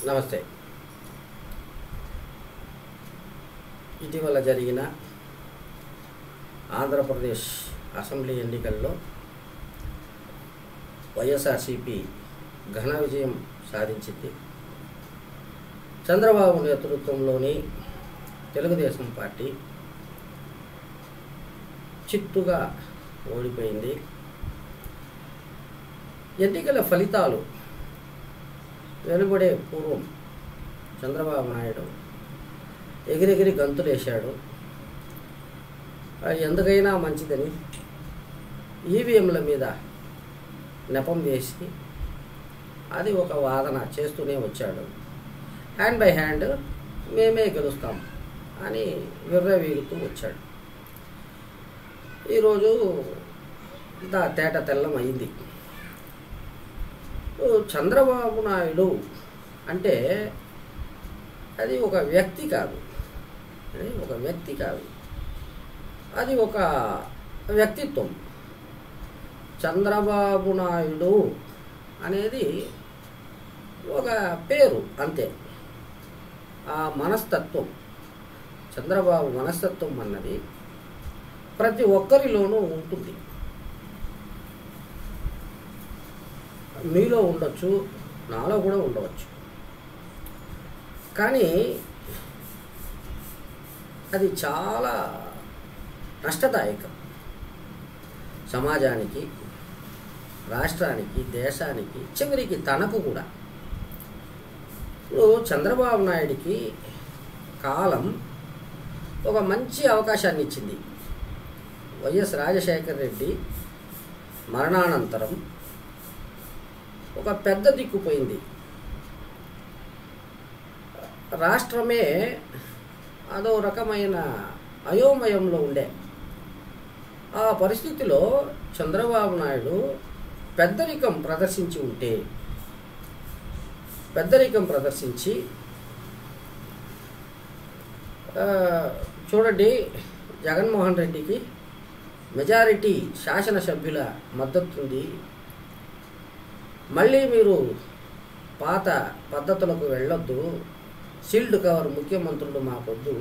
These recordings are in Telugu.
నమస్తే ఇటీవల జరిగిన ఆంధ్రప్రదేశ్ అసెంబ్లీ ఎన్నికల్లో వైఎస్ఆర్సిపి ఘన విజయం సాధించింది చంద్రబాబు నేతృత్వంలోని తెలుగుదేశం పార్టీ చిత్తుగా ఓడిపోయింది ఎన్నికల ఫలితాలు వెలువడే పూర్వం చంద్రబాబు నాయుడు ఎగిరెగిరి గంతులేశాడు అది ఎందుకైనా మంచిదని ఈవీఎంల మీద నెపం వేసి అది ఒక వాదన చేస్తూనే వచ్చాడు హ్యాండ్ బై హ్యాండ్ మేమే గెలుస్తాం అని విర్రవీగుతూ వచ్చాడు ఈరోజు దా తేట తెల్లం అయింది ఓ చంద్రబాబు నాయుడు అంటే అది ఒక వ్యక్తి కాదు అది ఒక వ్యక్తి కాదు అది ఒక వ్యక్తిత్వం చంద్రబాబు నాయుడు అనేది ఒక పేరు అంతే ఆ మనస్తత్వం చంద్రబాబు మనస్తత్వం అన్నది ప్రతి ఒక్కరిలోనూ ఉంటుంది మీలో ఉండొచ్చు నాలో కూడా ఉండవచ్చు కానీ అది చాలా నష్టదాయకం సమాజానికి రాష్ట్రానికి దేశానికి చివరికి తనకు కూడా ఇప్పుడు చంద్రబాబు నాయుడికి కాలం ఒక మంచి అవకాశాన్ని ఇచ్చింది వైఎస్ రాజశేఖర రెడ్డి మరణానంతరం ఒక పెద్ద దిక్కుపోయింది రాష్ట్రమే అదో రకమైన అయోమయంలో ఉండే ఆ పరిస్థితిలో చంద్రబాబు నాయుడు పెద్దరికం ప్రదర్శించి ఉంటే పెద్దరికం ప్రదర్శించి ఆ, చూడండి జగన్మోహన్ రెడ్డికి మెజారిటీ శాసనసభ్యుల మద్దతు ఉంది మళ్ళీ మీరు పాత పద్ధతులకు వెళ్ళొద్దు సీల్డ్ కవర్ ముఖ్యమంత్రులు మాకొద్దు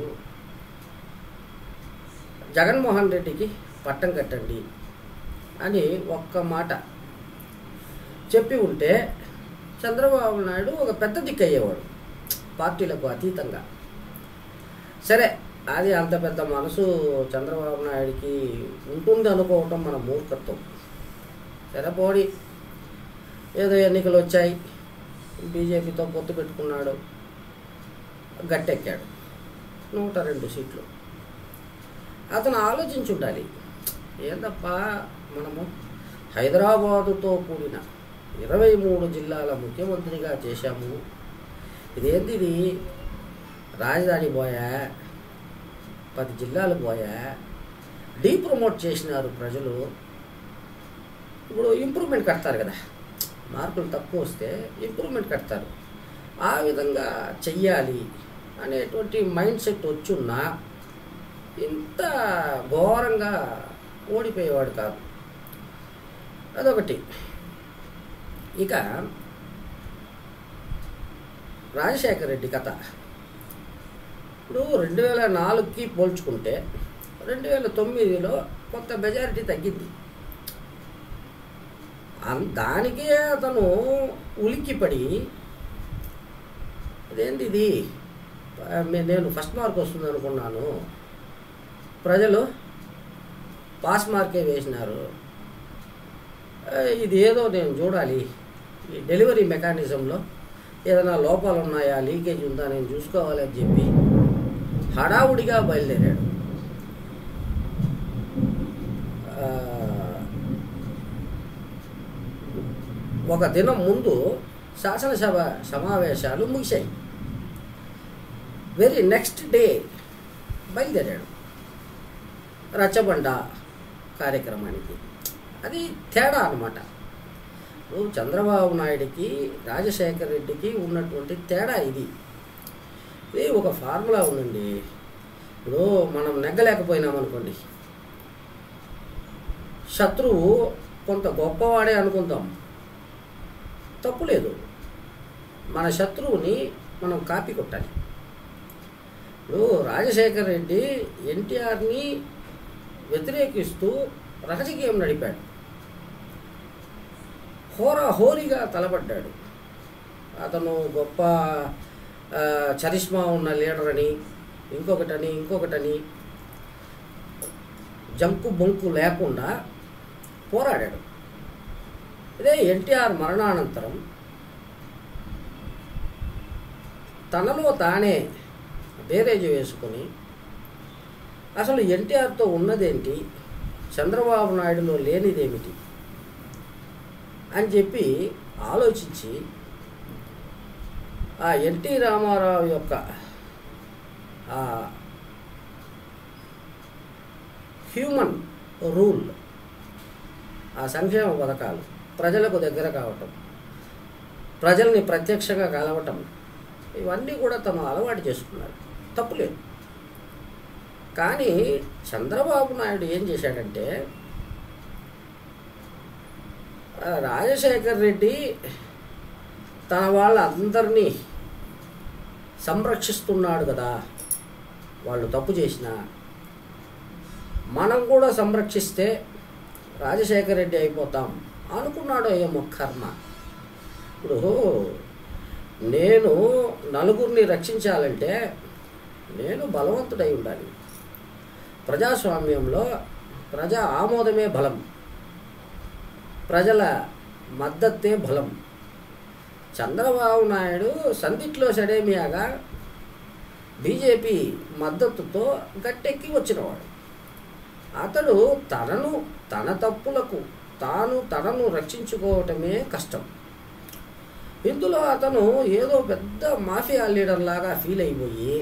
జగన్మోహన్ రెడ్డికి పట్టం కట్టండి అని ఒక్క మాట చెప్పి ఉంటే చంద్రబాబు నాయుడు ఒక పెద్ద దిక్కు అయ్యేవాడు పార్టీలకు అతీతంగా సరే అది అంత పెద్ద మనసు చంద్రబాబు నాయుడికి ఉంటుంది అనుకోవటం మన మూర్ఖత్వం సరే పోడి ఏదో ఎన్నికలు వచ్చాయి బీజేపీతో పొత్తు పెట్టుకున్నాడు గట్టెక్కాడు నూట రెండు సీట్లు అతను ఆలోచించి ఉండాలి ఏందప్పా మనము హైదరాబాదుతో కూడిన ఇరవై మూడు జిల్లాల ముఖ్యమంత్రిగా చేశాము ఇదేంది ఇది రాజధాని పోయా పది జిల్లాలు పోయా డీ ప్రమోట్ చేసినారు ప్రజలు ఇప్పుడు ఇంప్రూవ్మెంట్ కడతారు కదా మార్కులు తక్కువ వస్తే ఇంప్రూవ్మెంట్ కడతారు ఆ విధంగా చెయ్యాలి అనేటువంటి మైండ్ సెట్ వచ్చున్నా ఇంత ఘోరంగా ఓడిపోయేవాడు కాదు అదొకటి ఇక రాజశేఖర రెడ్డి కథ ఇప్పుడు రెండు వేల నాలుగుకి పోల్చుకుంటే రెండు వేల తొమ్మిదిలో కొంత మెజారిటీ తగ్గింది అన్- దానికే అతను ఉలిక్కిపడి ఇదేంటి ఇది ఆ, మే- నేను ఫస్ట్ మార్క్ వస్తుంది అనుకున్నాను ప్రజలు పాస్ మార్కే వేసినారు ఆ, ఇది ఏదో నేను చూడాలి ఈ డెలివరీ మెకానిజంలో ఏదైనా లోపాలు ఉన్నాయా లీకేజ్ ఉందా నేను చూసుకోవాలి అని చెప్పి హడావుడిగా బయలుదేరాడు ఆ, ఒక దినం ముందు శాసనసభ సమావేశాలు ముగిశాయి వెరీ నెక్స్ట్ డే బయలుదేరాడు రచ్చబండ కార్యక్రమానికి అది తేడా అనమాట ఇప్పుడు చంద్రబాబు నాయుడికి రాజశేఖర రెడ్డికి ఉన్నటువంటి తేడా ఇది ఇది ఒక ఫార్ములా ఉందండి ఇప్పుడు మనం నెగ్గలేకపోయినాం అనుకోండి శత్రువు కొంత గొప్పవాడే అనుకుందాం తప్పు లేదు మన శత్రువుని మనం కాపీ కొట్టాలి ఇప్పుడు రాజశేఖర్ రెడ్డి ఎన్టీఆర్ని వ్యతిరేకిస్తూ రాజకీయం నడిపాడు హోరా హోరీగా తలబడ్డాడు అతను గొప్ప ఆ, చరిష్మా ఉన్న లీడర్ అని ఇంకొకటని ఇంకొకటని జంకు బొంకు లేకుండా పోరాడాడు ఇదే ఎన్టీఆర్ మరణానంతరం తనలో తానే బేరేజ్ వేసుకొని అసలు ఎన్టీఆర్తో ఉన్నదేంటి చంద్రబాబు నాయుడులో లేనిదేమిటి అని చెప్పి ఆలోచించి ఆ ఎన్టీ రామారావు యొక్క ఆ హ్యూమన్ రూల్ ఆ సంక్షేమ పథకాలు ప్రజలకు దగ్గర కావటం ప్రజల్ని ప్రత్యక్షంగా కలవటం ఇవన్నీ కూడా తను అలవాటు చేసుకున్నాడు తప్పులేదు కానీ చంద్రబాబు నాయుడు ఏం చేశాడంటే ఆ రాజశేఖర్ రెడ్డి తన వాళ్ళందరినీ సంరక్షిస్తున్నాడు కదా వాళ్ళు తప్పు చేసినా మనం కూడా సంరక్షిస్తే రాజశేఖర్ రెడ్డి అయిపోతాం అనుకున్నాడో ఏమో కర్మ ఇప్పుడు నేను నలుగురిని రక్షించాలంటే నేను బలవంతుడై ఉండాలి ప్రజాస్వామ్యంలో ప్రజా ఆమోదమే బలం ప్రజల మద్దతే బలం చంద్రబాబు నాయుడు సందిట్లో సడేమియాగా బీజేపీ మద్దతుతో గట్టెక్కి వచ్చినవాడు అతడు తనను తన తప్పులకు తాను తనను రక్షించుకోవటమే కష్టం ఇందులో అతను ఏదో పెద్ద మాఫియా లీడర్ లాగా ఫీల్ అయిపోయి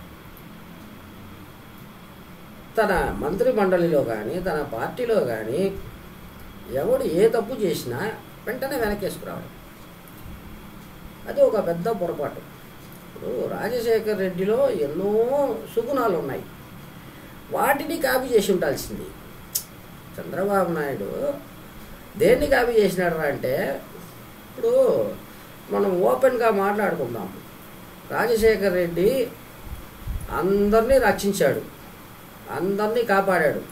తన మంత్రి మండలిలో కానీ తన పార్టీలో కానీ ఎవడు ఏ తప్పు చేసినా వెంటనే వెనకేసుకురావడం అది ఒక పెద్ద పొరపాటు ఇప్పుడు రాజశేఖర్ రెడ్డిలో ఎన్నో సుగుణాలు ఉన్నాయి వాటిని కాపీ చేసి ఉండాల్సింది చంద్రబాబు నాయుడు దేన్ని కాపీ చేసినాడు అంటే ఇప్పుడు మనం ఓపెన్గా మాట్లాడుకుందాం రాజశేఖర్ రెడ్డి అందరినీ రక్షించాడు అందరినీ కాపాడాడు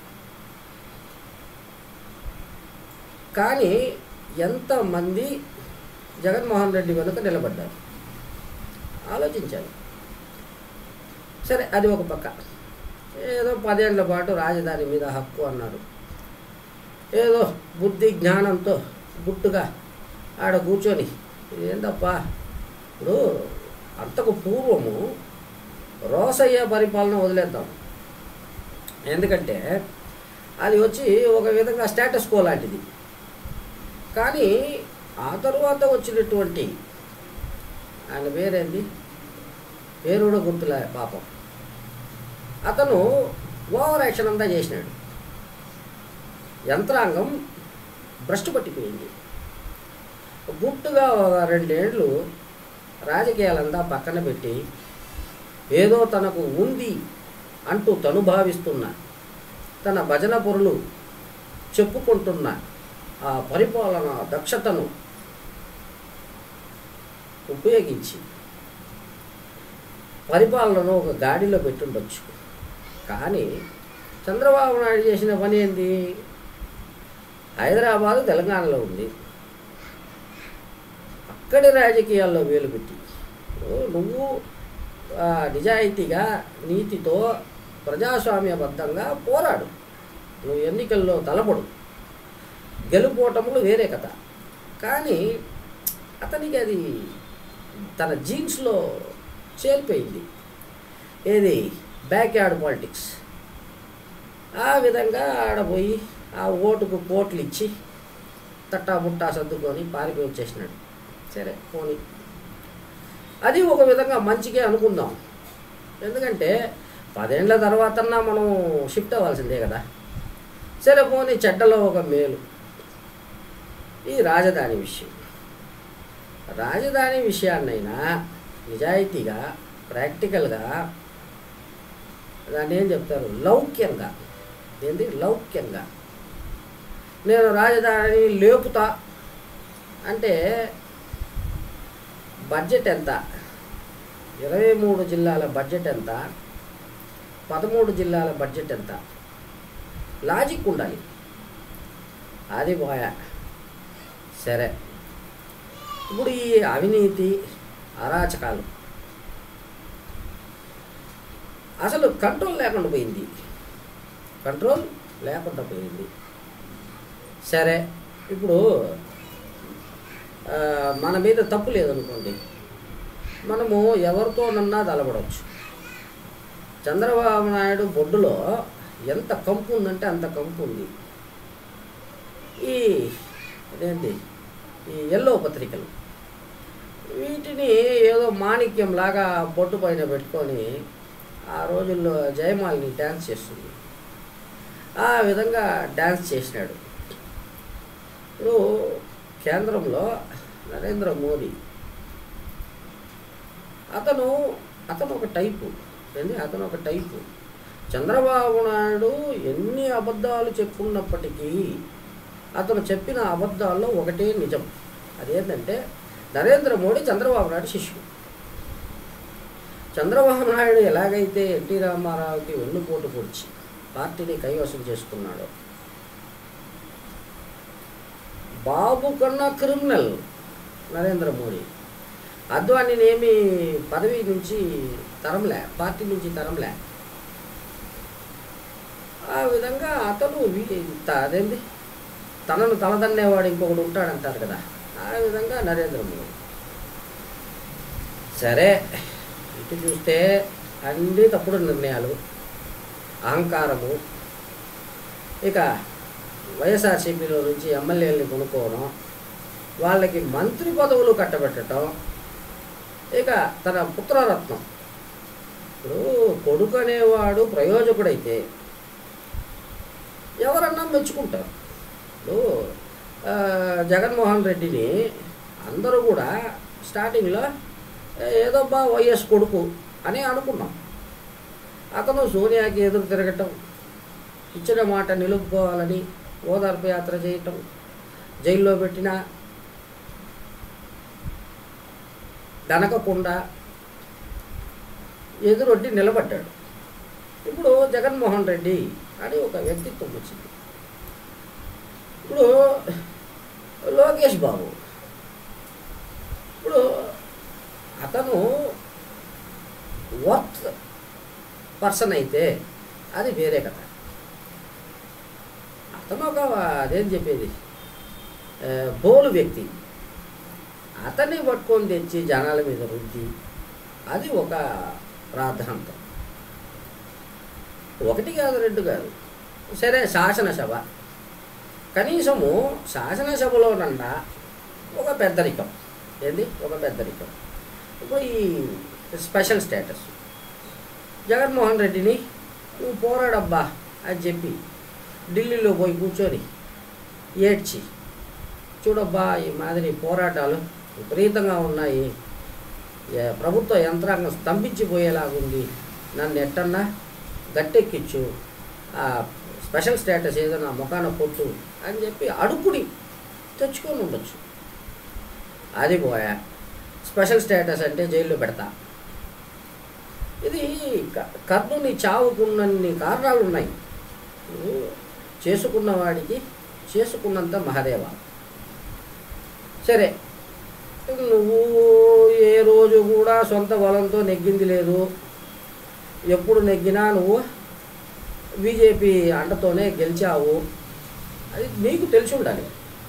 కానీ ఎంతమంది జగన్మోహన్ రెడ్డి వెనుక నిలబడ్డారు ఆలోచించాలి సరే అది ఒక పక్క ఏదో పదేళ్ల పాటు రాజధాని మీద హక్కు అన్నారు ఏదో బుద్ధి జ్ఞానంతో గుట్టుగా ఆడ కూర్చొని ఏందప్పా ఇప్పుడు అంతకు పూర్వము రోసయ్య పరిపాలన వదిలేద్దాం ఎందుకంటే అది వచ్చి ఒక విధంగా స్టేటస్ కో లాంటిది కానీ ఆ తరువాత వచ్చినటువంటి ఆయన పేరేంది పేరు కూడా గుర్తులే పాపం అతను ఓవర్ యాక్షన్ అంతా చేసినాడు యంత్రాంగం భ్రష్టు పట్టిపోయింది గుట్టుగా ఒక రెండేళ్ళు రాజకీయాలంతా పక్కన పెట్టి ఏదో తనకు ఉంది అంటూ తను భావిస్తున్న తన భజన పొరులు చెప్పుకుంటున్న ఆ పరిపాలన దక్షతను ఉపయోగించి పరిపాలనను ఒక గాడిలో పెట్టుండొచ్చు కానీ చంద్రబాబు నాయుడు చేసిన పని ఏంది హైదరాబాదు తెలంగాణలో ఉంది అక్కడి రాజకీయాల్లో వేలు పెట్టి ఇప్పుడు నువ్వు ఆ, నిజాయితీగా నీతితో ప్రజాస్వామ్యబద్ధంగా పోరాడు నువ్వు ఎన్నికల్లో తలపడు గెలుపోవటములు వేరే కథ కానీ అతనికి అది తన జీన్స్లో చేరిపోయింది ఏది బ్యాక్ యార్డ్ పాలిటిక్స్ ఆ విధంగా ఆడపోయి ఆ ఓటుకు కోట్లు ఇచ్చి తట్టా ముట్టా సర్దుకొని పారిపోయి వచ్చేసినాడు సరే పోనీ అది ఒక విధంగా మంచిగా అనుకుందాం ఎందుకంటే పదేళ్ల తర్వాతన్నా మనం షిఫ్ట్ అవ్వాల్సిందే కదా సరే పోనీ చెడ్డలో ఒక మేలు ఈ రాజధాని విషయం రాజధాని విషయాన్నైనా నిజాయితీగా ప్రాక్టికల్గా దాన్ని ఏం చెప్తారు లౌక్యంగా ఏంది లౌక్యంగా నేను రాజధాని లేపుతా అంటే బడ్జెట్ ఎంత ఇరవై మూడు జిల్లాల బడ్జెట్ ఎంత పదమూడు జిల్లాల బడ్జెట్ ఎంత లాజిక్ ఉండాలి అది పోయా సరే ఇప్పుడు ఈ అవినీతి అరాచకాలు అసలు కంట్రోల్ లేకుండా పోయింది కంట్రోల్ లేకుండా పోయింది సరే ఇప్పుడు ఆ, మన మీద తప్పు లేదనుకోండి మనము ఎవరితోనన్నా తలపడవచ్చు చంద్రబాబు నాయుడు బొడ్డులో ఎంత కంపు ఉందంటే అంత కంపు ఉంది ఈ అదేంటి ఈ ఎల్లో పత్రికలు వీటిని ఏదో మాణిక్యం లాగా బొట్టు పైన పెట్టుకొని ఆ రోజుల్లో జయమాలిని డ్యాన్స్ చేస్తుంది ఆ విధంగా డ్యాన్స్ చేసినాడు ఇప్పుడు కేంద్రంలో నరేంద్ర మోదీ అతను అతను ఒక టైపు ఏంది అతను ఒక టైపు చంద్రబాబు నాయుడు ఎన్ని అబద్ధాలు చెప్పుకున్నప్పటికీ అతను చెప్పిన అబద్ధాల్లో ఒకటే నిజం అదేంటంటే నరేంద్ర మోడీ చంద్రబాబు నాయుడు శిష్యుడు చంద్రబాబు నాయుడు ఎలాగైతే ఎన్టీ రామారావుకి వెన్నుపోటు పొడిచి పార్టీని కైవసం చేసుకున్నాడో బాబు కన్నా క్రిమినల్ నరేంద్ర మోడీ అద్వానీని ఏమి పదవి నుంచి తరంలే పార్టీ నుంచి తరంలే ఆ విధంగా అతను వి- త- అదేంటి తనను తలదన్నేవాడు ఇంకొకడు ఉంటాడంటారు కదా ఆ విధంగా నరేంద్ర మోడీ సరే ఇటు చూస్తే అన్ని తప్పుడు నిర్ణయాలు అహంకారము ఇక వైఎస్ఆర్సీపీలో నుంచి ఎమ్మెల్యేలని కొనుక్కోవడం వాళ్ళకి మంత్రి పదవులు కట్టబెట్టడం ఇక తన పుత్రరత్నం ఇప్పుడు కొడుకు అనేవాడు ప్రయోజకుడైతే ఎవరన్నా మెచ్చుకుంటారు ఇప్పుడు ఆ, జగన్మోహన్ రెడ్డిని అందరూ కూడా స్టార్టింగ్లో ఏదో బా వైఎస్ కొడుకు అని అనుకున్నాం అతను సోనియాకి ఎదురు తిరగటం ఇచ్చిన మాట నిలుపుకోవాలని ఓదార్పు యాత్ర చేయటం జైల్లో పెట్టిన దనకకుండా ఎదురొడ్డి నిలబడ్డాడు ఇప్పుడు జగన్మోహన్ రెడ్డి అని ఒక వ్యక్తిత్వం వచ్చింది ఇప్పుడు లోకేష్ బాబు ఇప్పుడు అతను వర్త్ పర్సన్ అయితే అది వేరే కథ అతను ఒక అదేం చెప్పేది ఆ, బోలు వ్యక్తి అతన్ని పట్టుకొని తెచ్చి జనాల మీద రుద్ది అది ఒక ప్రార్థాంతం ఒకటి కాదు రెండు కాదు సరే శాసనసభ కనీసము శాసనసభలోనన్నా ఒక పెద్దరికం ఏంది ఒక పెద్దరికం ఇప్పుడు ఈ స్పెషల్ స్టేటస్ జగన్మోహన్ రెడ్డిని నువ్వు పోరాడబ్బా అని చెప్పి ఢిల్లీలో పోయి కూర్చొని ఏడ్చి చూడబ్బా ఈ మాదిరి పోరాటాలు విపరీతంగా ఉన్నాయి ఏ- ప్రభుత్వ యంత్రాంగం స్తంభించిపోయేలాగుంది నన్ను ఎట్టన్నా గట్టెక్కిచ్చు ఆ స్పెషల్ స్టేటస్ ఏదో నా ముఖాన కొట్టు అని చెప్పి అడుపుని తెచ్చుకొని ఉండొచ్చు అది పోయా స్పెషల్ స్టేటస్ అంటే జైల్లో పెడతా ఇది క- కర్ణుని చావుకున్నన్ని కారణాలు ఉన్నాయి ఇప్పుడు చేసుకున్న వాడికి చేసుకున్నంత మహాదేవ సరే నువ్వు ఏ రోజు కూడా సొంత బలంతో నెగ్గింది లేదు ఎప్పుడు నెగ్గినా నువ్వు బీజేపీ అండతోనే గెలిచావు అది నీకు తెలిసి ఉండాలి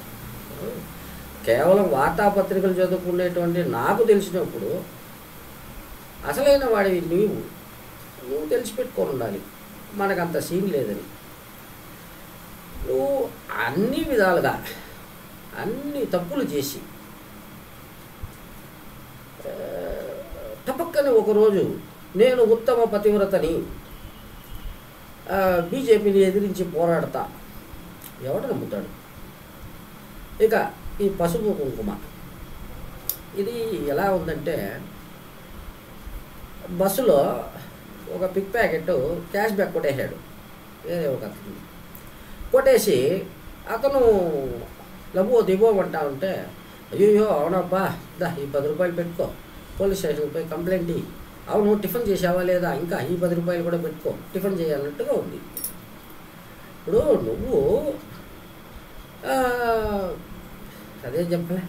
కేవలం వార్తాపత్రికలు చదువుకునేటువంటి నాకు తెలిసినప్పుడు అసలైన వాడివి నీవు నువ్వు తెలిసిపెట్టుకొని ఉండాలి మనకంత సీన్ లేదని నువ్వు అన్ని విధాలుగా అన్ని తప్పులు చేసి ఆ, టపక్కని ఒకరోజు నేను ఉత్తమ పతివ్రతని ఆ, బీజేపీని ఎదిరించి పోరాడతా ఎవడు నమ్ముతాడు ఇక ఈ పసుపు కుంకుమ ఇది ఎలా ఉందంటే బస్సులో ఒక పిక్ ప్యాకెట్ క్యాష్ బ్యాక్ కొట్టేశాడు వేరే ఒక అతను కొట్టేసి అతను లబో దిగో అంటా ఉంటే అయ్యో అవునబ్బా దా ఈ పది రూపాయలు పెట్టుకో పోలీస్ స్టేషన్కి పోయి కంప్లైంట్ ఇయ్యి అవును టిఫిన్ చేసావా లేదా ఇంకా ఈ పది రూపాయలు కూడా పెట్టుకో టిఫిన్ చేయాలన్నట్టుగా ఉంది ఇప్పుడు నువ్వు ఆ, అదే చెప్పలే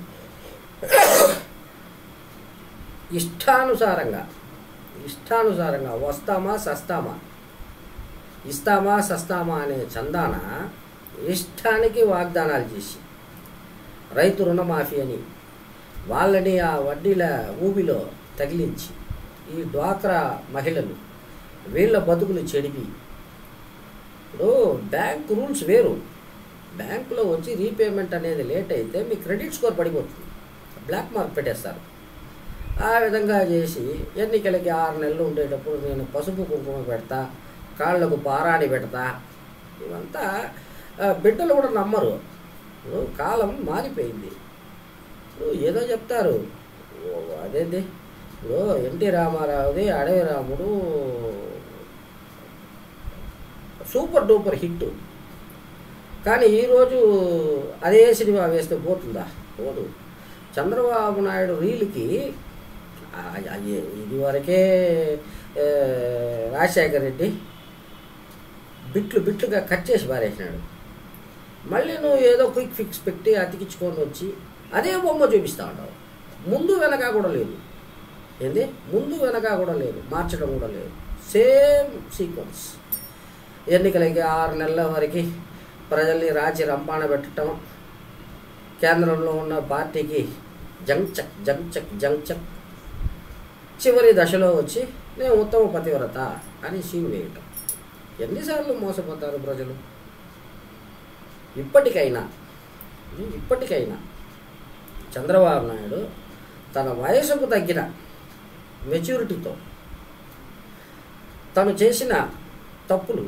ఇష్టానుసారంగా ఇష్టానుసారంగా వస్తామా సస్తామా ఇస్తామా సస్తామా అనే చందాన ఇష్టానికి వాగ్దానాలు చేసి రైతు రుణమాఫీ అని వాళ్ళని ఆ వడ్డీల ఊబిలో తగిలించి ఈ డ్వాక్రా మహిళలు వీళ్ళ బతుకులు చెడిపి ఇప్పుడు బ్యాంక్ రూల్స్ వేరు బ్యాంకులో వచ్చి రీపేమెంట్ అనేది లేట్ అయితే మీ క్రెడిట్ స్కోర్ పడిపోతుంది బ్లాక్ మార్క్ పెట్టేస్తారు ఆ విధంగా చేసి ఎన్నికలకి ఆరు నెలలు ఉండేటప్పుడు నేను పసుపు కుంకుమ పెడతా కాళ్ళకు పారాణి పెడతా ఇవంతా ఆ, బిడ్డలు కూడా నమ్మరు ఇప్పుడు కాలం మారిపోయింది ఇప్పుడు ఏదో చెప్తారు ఓ, అదేంటి ఇప్పుడు ఎన్టీ రామారావుది అడవి రాముడు సూపర్ డూపర్ హిట్ కానీ ఈరోజు అదే సినిమా వేస్తే పోతుందా పోదు చంద్రబాబు నాయుడు రీల్కి ఆ, అది ఇది వరకే ఆ, రాజశేఖర్ రెడ్డి బిట్లు బిట్లుగా కట్ చేసి పారేసినాడు మళ్ళీ నువ్వు ఏదో క్విక్ ఫిక్స్ పెట్టి అతికించుకొని వచ్చి అదే బొమ్మ చూపిస్తా ఉంటావు ముందు వెనక కూడా లేదు ఏంది ముందు వెనక కూడా లేదు మార్చడం కూడా లేదు సేమ్ సీక్వెన్స్ ఎన్నికలకి ఆరు నెలల వరకు ప్రజల్ని రాచి రంపాన పెట్టడం కేంద్రంలో ఉన్న పార్టీకి జంచక్ జంచక్ జంచక్ చివరి దశలో వచ్చి నేను ఉత్తమ పతివ్రత అని సీన్ వేయటం ఎన్నిసార్లు మోసపోతారు ప్రజలు ఇప్పటికైనా ఇప్పటికైనా చంద్రబాబు నాయుడు తన వయసుకు తగ్గిన మెచ్యూరిటీతో తను చేసిన తప్పులు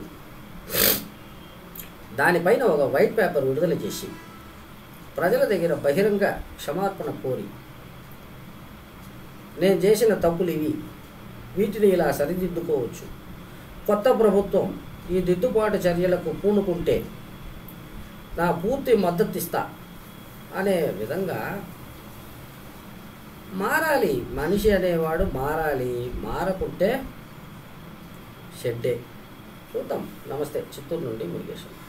దానిపైన ఒక వైట్ పేపర్ విడుదల చేసి ప్రజల దగ్గర బహిరంగ క్షమాపణ కోరి నేను చేసిన తప్పులు ఇవి వీటిని ఇలా సరిదిద్దుకోవచ్చు కొత్త ప్రభుత్వం ఈ దిద్దుబాటు చర్యలకు పూనుకుంటే నా పూర్తి మద్దతు ఇస్తా అనే విధంగా మారాలి మనిషి అనేవాడు మారాలి మారకుంటే షెడ్డే చూద్దాం నమస్తే చిత్తూరు నుండి మురుగేశ్వరం